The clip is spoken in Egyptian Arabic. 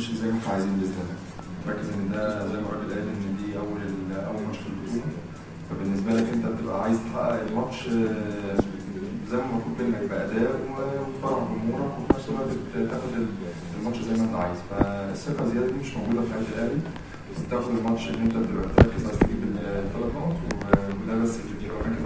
تمشي زي ما احنا عايزين باذن الله ركز ان ده زي ما الراجل قال ان دي اول اول ماتش في البطوله فبالنسبه لك انت بتبقى عايز تحقق الماتش آه، زي ما مطلوب منك باداء وتفرح جمهورك وفي نفس الوقت تاخد الماتش زي ما انت عايز فالثقه زياده دي مش موجوده في لعيبه الاهلي تاخد الماتش ان انت تبقى مركز عايز تجيب الثلاث نقط وده بس اللي بيبقى مركز